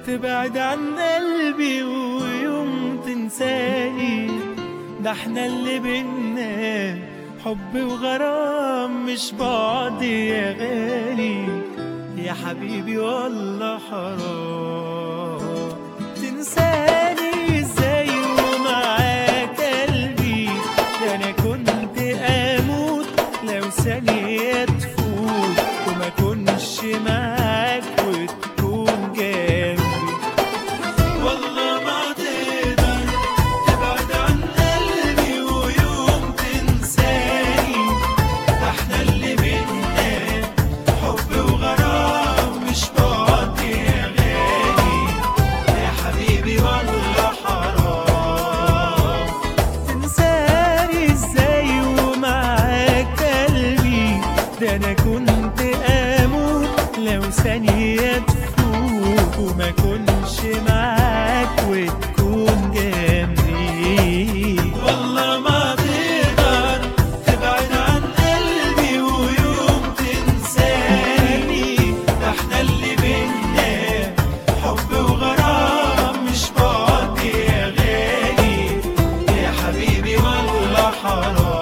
تبعد عن قلبي ويوم تنساني ده احنا اللي بينا حب وغرام مش بعض يا غالي يا حبيبي والله حرام تنساني ازاي ومعاك قلبي ده انا كنت اموت لو ثانية تفوت وما كنش معاك وتكون جنبي والله ما تقدر تبعد عن قلبي ويوم تنساني احنا اللي بينا حب وغرام مش بعض يا غالي يا حبيبي والله حرام تنساني ازاي ومعاك قلبي ده انا كنت اموت لو ثانية تفوت وما كنش معاك وتكون جنبي والله ما تقدر تبعد عن قلبي ويوم تنساني ده احنا اللي بينا حب وغرام مش بعض يا غالي يا حبيبي والله حرام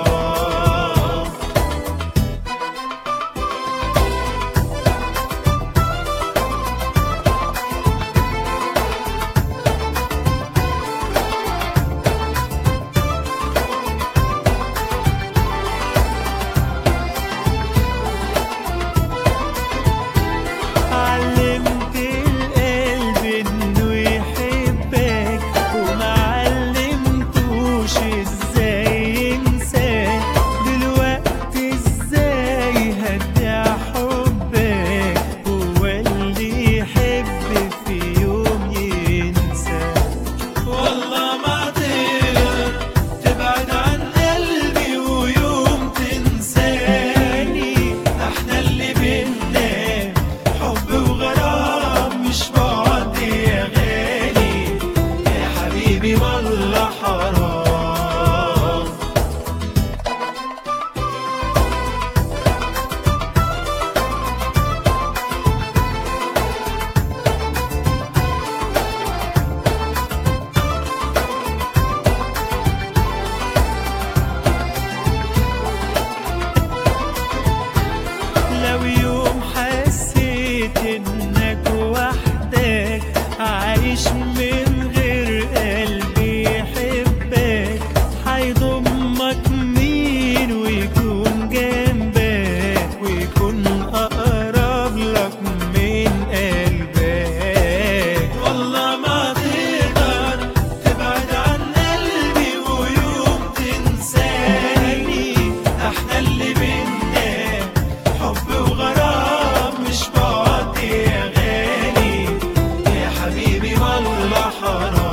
علمت القلب انه يحبك وما علمتوش ازاي ينساك دلوقتي ازاي هدي حبك هو اللي يحب في يوم ينسى والله ما تقدر تبعد عن قلبي ويوم تنساني احنا اللي بينا حب وغرام مش بعض يا غالي يا حبيبي والله حرام لو يوم حسيت انك وحدك عايش من غير قلبي يحبك حيضمك مين ويكون جنبك ويكون اقرب لك من قلبك والله ما تقدر تبعد عن قلبي ويوم تنساني احنا اللي بينا حب وغرام مش بعض يا غالي يا حبيبي والله حرام